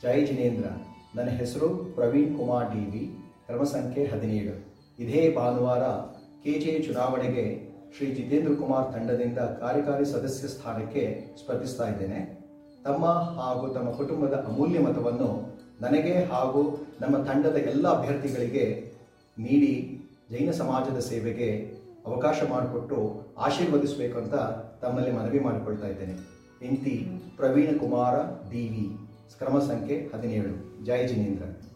ಜೈ ಜಿನೇಂದ್ರ ನನ್ನ ಹೆಸರು Praveen Kumar D V ಕ್ರಮ ಸಂಖ್ಯೆ ಹದಿನೇಳು ಇದೇ ಭಾನುವಾರ ಕೆಜೆ ಚುನಾವಣೆಗೆ ಶ್ರೀ ಜಿತೇಂದ್ರ ಕುಮಾರ್ ತಂಡದಿಂದ ಕಾರ್ಯಕಾರಿ ಸದಸ್ಯ ಸ್ಥಾನಕ್ಕೆ ಸ್ಪರ್ಧಿಸ್ತಾ ಇದ್ದೇನೆ ತಮ್ಮ ಹಾಗೂ ತಮ್ಮ ಕುಟುಂಬದ ಅಮೂಲ್ಯ ಮತವನ್ನು ನನಗೆ ಹಾಗೂ ನಮ್ಮ ತಂಡದ ಎಲ್ಲ ಅಭ್ಯರ್ಥಿಗಳಿಗೆ ನೀಡಿ ಜೈನ ಸಮಾಜದ ಸೇವೆಗೆ ಅವಕಾಶ ಮಾಡಿಕೊಟ್ಟು ಆಶೀರ್ವದಿಸಬೇಕು ಅಂತ ತಮ್ಮಲ್ಲಿ ಮನವಿ ಮಾಡಿಕೊಳ್ತಾ ಇದ್ದೇನೆ ಇಂತಿ ಪ್ರವೀಣ್ ಕುಮಾರ ಡಿ ವಿ ಕ್ರಮ ಸಂಖ್ಯೆ ಹದಿನೇಳು ಜೈ ಜಿನೇಂದ್ರ